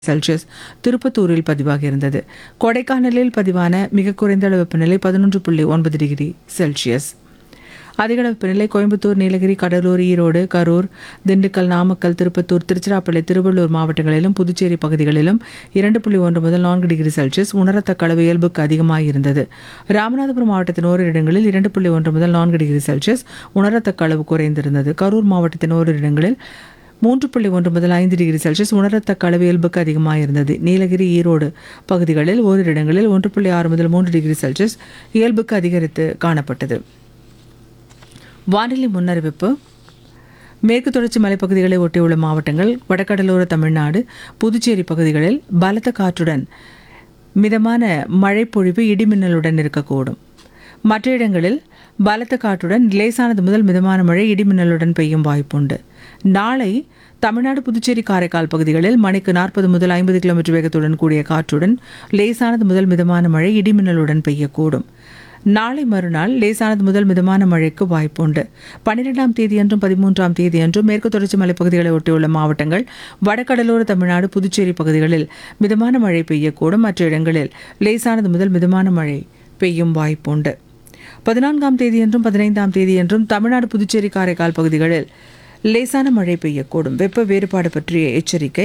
Celsius திருப்பத்தூரில் பதிவாகியிருந்தது கொடைக்கானலில் பதிவான மிக குறைந்த அளவு வெப்பநிலை பதினொன்று புள்ளி ஒன்பது டிகிரி செல்சியஸ் அதிக அளவு வெப்பநிலை கோயம்புத்தூர் நீலகிரி கடலூர் ஈரோடு கரூர் திண்டுக்கல் நாமக்கல் திருப்பத்தூர் திருச்சிராப்பள்ளி திருவள்ளூர் மாவட்டங்களிலும் புதுச்சேரி பகுதிகளிலும் இரண்டு புள்ளி ஒன்று முதல் நான்கு டிகிரி செல்சியஸ் உணரத்தக்க அளவு இயல்புக்கு அதிகமாக இருந்தது ராமநாதபுரம் மாவட்டத்தின் ஓரிரு இடங்களில் இரண்டு புள்ளி ஒன்று முதல் நான்கு டிகிரி செல்சியஸ் உணரத்தக்க அளவு குறைந்திருந்தது கரூர் மாவட்டத்தின் ஓரிரு இடங்களில் மூன்று புள்ளி ஒன்று முதல் ஐந்து டிகிரி செல்சியஸ் உணரத்தக்க அளவு இயல்புக்கு அதிகமாக இருந்தது நீலகிரி ஈரோடு பகுதிகளில் ஓரிரு இடங்களில் ஒன்று புள்ளி ஆறு முதல் மூன்று டிகிரி செல்சியஸ் இயல்புக்கு அதிகரித்து காணப்பட்டது வானிலை முன்னறிவிப்பு மேற்கு தொடர்ச்சி மலைப்பகுதிகளை ஒட்டியுள்ள மாவட்டங்கள் வடகடலோர தமிழ்நாடு புதுச்சேரி பகுதிகளில் பலத்த காற்றுடன் மிதமான மழைப்பொழிவு இடிமின்னலுடன் இருக்கக்கூடும் மற்ற இடங்களில் பலத்த காற்றுடன் லேசானது முதல் மிதமான மழை இடிமின்னலுடன் பெய்யும் வாய்ப்புண்டு நாளை தமிழ்நாடு புதுச்சேரி காரைக்கால் பகுதிகளில் மணிக்கு நாற்பது முதல் ஐம்பது கிலோமீட்டர் வேகத்துடன் கூடிய காற்றுடன் லேசானது முதல் மிதமான மழை இடிமின்னலுடன் பெய்யக்கூடும் நாளை மறுநாள் லேசானது முதல் மிதமான மழைக்கு வாய்ப்புண்டு பன்னிரெண்டாம் தேதியன்றும் பதிமூன்றாம் தேதியன்றும் மேற்கு தொடர்ச்சி மலைப்பகுதிகளை ஒட்டியுள்ள மாவட்டங்கள் வடகடலோர தமிழ்நாடு புதுச்சேரி பகுதிகளில் மிதமான மழை பெய்யக்கூடும் மற்ற இடங்களில் லேசானது முதல் மிதமான மழை பெய்யும் வாய்ப்புண்டு பதினான்காம் தேதியன்றும் பதினைந்தாம் தேதியன்றும் தமிழ்நாடு புதுச்சேரி காரைக்கால் பகுதிகளில் லேசான மழை பெய்யக்கூடும் வெப்ப வேறுபாடு பற்றிய எச்சரிக்கை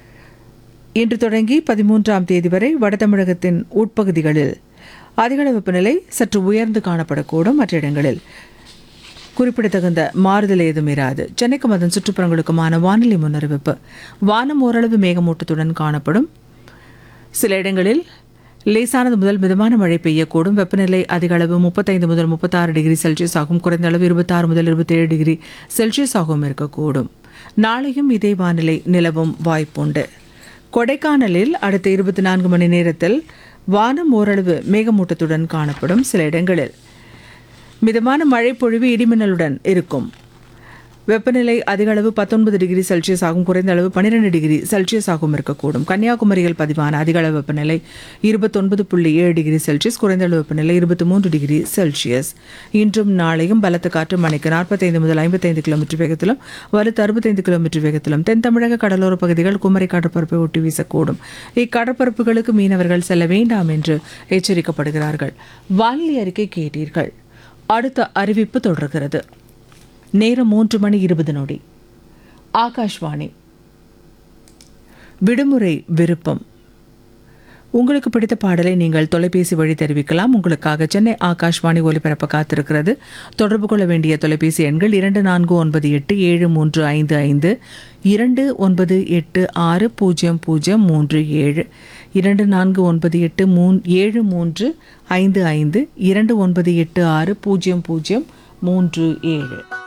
இன்று தொடங்கி பதிமூன்றாம் தேதி வரை வட தமிழகத்தின் உட்பகுதிகளில் அதிகளவு வெப்பநிலை சற்று உயர்ந்து காணப்படக்கூடும் மற்ற இடங்களில் குறிப்பிடத்தகுந்த மாறுதல் ஏதும் இராது சென்னைக்கும் அதன் சுற்றுப்புறங்களுக்குமான வானிலை முன்னறிவிப்பு வானம் ஓரளவு மேகமூட்டத்துடன் காணப்படும் சில இடங்களில் லேசானது முதல் மிதமான மழை பெய்யக்கூடும் வெப்பநிலை அதிக அளவு முப்பத்தைந்து முதல் முப்பத்தாறு டிகிரி செல்சியஸ் ஆகும் குறைந்த அளவு இருபத்தாறு முதல் இருபத்தேழு டிகிரி செல்சியஸ் ஆகவும் இருக்கக்கூடும் நாளையும் இதே வானிலை நிலவும் வாய்ப்புண்டு கொடைக்கானலில் அடுத்த இருபத்தி நான்கு மணி நேரத்தில் வானம் ஓரளவு மேகமூட்டத்துடன் காணப்படும் சில இடங்களில் மிதமான மழை பொழிவு இடிமின்னலுடன் இருக்கும் வெப்பநிலை அதிக அளவு பத்தொன்பது டிகிரி செல்சியஸ் ஆகும் குறைந்த அளவு பன்னிரெண்டு டிகிரி செல்சியஸ் ஆகவும் இருக்கக்கூடும் கன்னியாகுமரியில் பதிவான அதிக அளவு வெப்பநிலை இருபத்தொன்பது புள்ளி ஏழு டிகிரி செல்சியஸ் குறைந்த அளவு வெப்பநிலை இருபத்தி மூன்று டிகிரி செல்சியஸ் இன்றும் நாளையும் பலத்த காற்று மணிக்கு நாற்பத்தைந்து முதல் ஐம்பத்தைந்து கிலோமீட்டர் வேகத்திலும் வலுத்து அறுபத்தைந்து கிலோமீட்டர் வேகத்திலும் தென் தமிழக கடலோர பகுதிகள் குமரி கடற்பரப்பை ஒட்டி வீசக்கூடும் இக்கடற்பரப்புகளுக்கு மீனவர்கள் செல்ல வேண்டாம் என்று எச்சரிக்கப்படுகிறார்கள் வானிலை அறிக்கை கேட்டீர்கள் அடுத்த அறிவிப்பு தொடர்கிறது நேரம் மூன்று மணி இருபது நொடி ஆகாஷ்வாணி விடுமுறை விருப்பம் உங்களுக்கு பிடித்த பாடலை நீங்கள் தொலைபேசி வழி தெரிவிக்கலாம் உங்களுக்காக சென்னை ஆகாஷ்வாணி ஒலிபரப்ப காத்திருக்கிறது தொடர்பு கொள்ள வேண்டிய தொலைபேசி எண்கள் இரண்டு நான்கு ஒன்பது எட்டு ஏழு மூன்று ஐந்து ஐந்து இரண்டு ஒன்பது எட்டு ஆறு பூஜ்ஜியம் பூஜ்ஜியம் மூன்று ஏழு இரண்டு நான்கு ஒன்பது எட்டு மூன் ஏழு மூன்று ஐந்து ஐந்து இரண்டு ஒன்பது எட்டு ஆறு பூஜ்ஜியம் பூஜ்ஜியம் மூன்று ஏழு